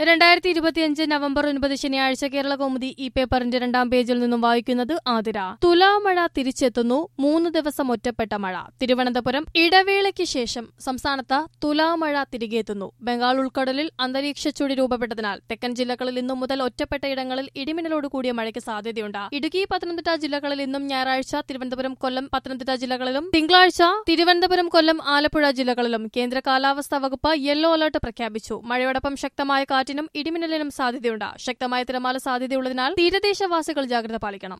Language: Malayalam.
രണ്ടായിരത്തി ഇരുപത്തിയഞ്ച് നവംബർ ഒൻപത് ശനിയാഴ്ച കേരള കൗമുദി ഈ പേപ്പറിന്റെ രണ്ടാം പേജിൽ നിന്നും വായിക്കുന്നത് ആതിര തുലാമഴ തിരിച്ചെത്തുന്നു മൂന്ന് ദിവസം ഒറ്റപ്പെട്ട മഴ തിരുവനന്തപുരം ഇടവേളയ്ക്ക് ശേഷം സംസ്ഥാനത്ത് തുലാമഴ തിരികെ എത്തുന്നു ബംഗാൾ ഉൾക്കടലിൽ അന്തരീക്ഷ ചുഴി രൂപപ്പെട്ടതിനാൽ തെക്കൻ ജില്ലകളിൽ ഇന്നു മുതൽ ഒറ്റപ്പെട്ട ഇടങ്ങളിൽ ഇടിമിന്നലോട് കൂടിയ മഴയ്ക്ക് സാധ്യതയുണ്ട് ഇടുക്കി പത്തനംതിട്ട ജില്ലകളിൽ ഇന്നും ഞായറാഴ്ച തിരുവനന്തപുരം കൊല്ലം പത്തനംതിട്ട ജില്ലകളിലും തിങ്കളാഴ്ച തിരുവനന്തപുരം കൊല്ലം ആലപ്പുഴ ജില്ലകളിലും കേന്ദ്ര കാലാവസ്ഥാ വകുപ്പ് യെല്ലോ അലർട്ട് പ്രഖ്യാപിച്ചു മഴയോടൊപ്പം ശക്തമായ കാറ്റിനും ഇടിമിന്നലിനും സാധ്യതയുണ്ട് ശക്തമായ തിരമാല സാധ്യതയുള്ളതിനാൽ തീരദേശവാസികൾ ജാഗ്രത പാലിക്കണം